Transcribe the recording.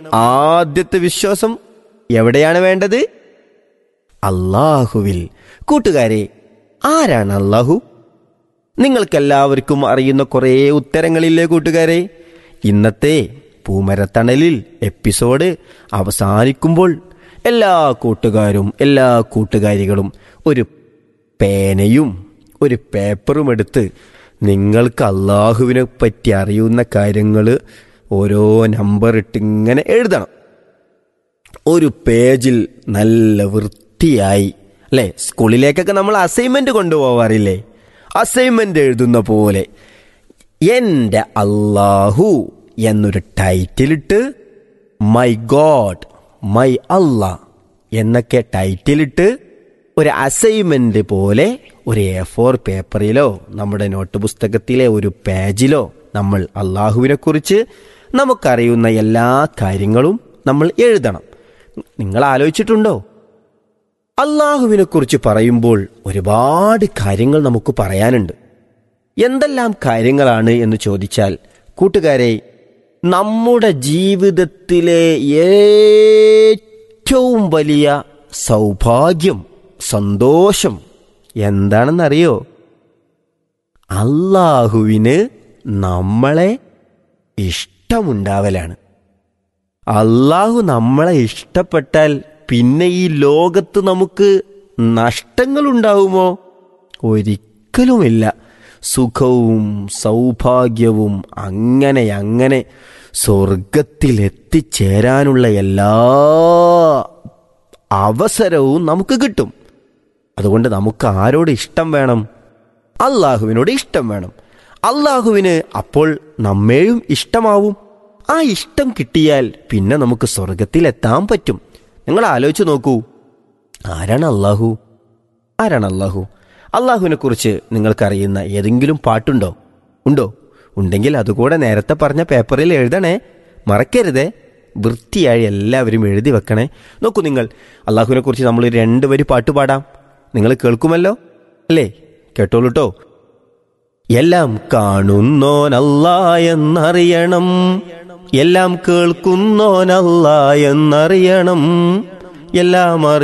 ആദ്യത്തെ വിശ്വാസം എവിടെയാണ് വേണ്ടത് അള്ളാഹുവിൽ കൂട്ടുകാരെ ആരാണ് അള്ളാഹു നിങ്ങൾക്കെല്ലാവർക്കും അറിയുന്ന കുറേ ഉത്തരങ്ങളില്ലേ കൂട്ടുകാരെ ഇന്നത്തെ പൂമരത്തണലിൽ എപ്പിസോഡ് അവസാനിക്കുമ്പോൾ എല്ലാ കൂട്ടുകാരും എല്ലാ കൂട്ടുകാരികളും ഒരു പേനയും ഒരു പേപ്പറും എടുത്ത് നിങ്ങൾക്ക് അള്ളാഹുവിനെ പറ്റി അറിയുന്ന കാര്യങ്ങൾ ഓരോ നമ്പർ ഇട്ട് ഇങ്ങനെ എഴുതണം ഒരു പേജിൽ നല്ല വൃത്തിയായി അല്ലേ സ്കൂളിലേക്കൊക്കെ നമ്മൾ അസൈൻമെന്റ് കൊണ്ടുപോവാറില്ലേ അസൈൻമെന്റ് എഴുതുന്ന പോലെ എൻ്റെ അള്ളാഹു എന്നൊരു ടൈറ്റിലിട്ട് മൈ ഗോഡ് മൈ അള്ളാ എന്നൊക്കെ ടൈറ്റിലിട്ട് ഒരു അസൈൻമെന്റ് പോലെ ഒരു എ ഫോർ പേപ്പറിലോ നമ്മുടെ നോട്ട് പുസ്തകത്തിലെ ഒരു പേജിലോ നമ്മൾ അള്ളാഹുവിനെ കുറിച്ച് നമുക്കറിയുന്ന എല്ലാ കാര്യങ്ങളും നമ്മൾ എഴുതണം നിങ്ങൾ ആലോചിച്ചിട്ടുണ്ടോ അള്ളാഹുവിനെ കുറിച്ച് പറയുമ്പോൾ ഒരുപാട് കാര്യങ്ങൾ നമുക്ക് പറയാനുണ്ട് എന്തെല്ലാം കാര്യങ്ങളാണ് എന്ന് ചോദിച്ചാൽ കൂട്ടുകാരെ നമ്മുടെ ജീവിതത്തിലെ ഏറ്റവും വലിയ സൗഭാഗ്യം സന്തോഷം എന്താണെന്നറിയോ അള്ളാഹുവിന് നമ്മളെ ഇഷ്ടമുണ്ടാവലാണ് അള്ളാഹു നമ്മളെ ഇഷ്ടപ്പെട്ടാൽ പിന്നെ ഈ ലോകത്ത് നമുക്ക് നഷ്ടങ്ങളുണ്ടാവുമോ ഒരിക്കലുമില്ല സുഖവും സൗഭാഗ്യവും അങ്ങനെ അങ്ങനെ സ്വർഗത്തിൽ എത്തിച്ചേരാനുള്ള എല്ലാ അവസരവും നമുക്ക് കിട്ടും അതുകൊണ്ട് നമുക്ക് ആരോട് ഇഷ്ടം വേണം അള്ളാഹുവിനോട് ഇഷ്ടം വേണം അള്ളാഹുവിന് അപ്പോൾ നമ്മെയും ഇഷ്ടമാവും ആ ഇഷ്ടം കിട്ടിയാൽ പിന്നെ നമുക്ക് സ്വർഗത്തിൽ എത്താൻ പറ്റും നിങ്ങൾ ആലോചിച്ച് നോക്കൂ ആരാണ് അള്ളാഹു ആരാണ് അള്ളാഹു അള്ളാഹുവിനെ കുറിച്ച് നിങ്ങൾക്കറിയുന്ന ഏതെങ്കിലും പാട്ടുണ്ടോ ഉണ്ടോ ഉണ്ടെങ്കിൽ അതുകൂടെ നേരത്തെ പറഞ്ഞ പേപ്പറിൽ എഴുതണേ മറക്കരുതേ വൃത്തിയായി എല്ലാവരും എഴുതി വെക്കണേ നോക്കൂ നിങ്ങൾ അള്ളാഹുവിനെ കുറിച്ച് നമ്മൾ രണ്ട് വരി പാട്ട് പാടാം നിങ്ങൾ കേൾക്കുമല്ലോ അല്ലേ കേട്ടോളൂട്ടോ എല്ലാം കാണുന്നോനല്ല എന്നറിയണം എല്ലാം കേൾക്കുന്നോനല്ല എന്നറിയണം എല്ലാം അറി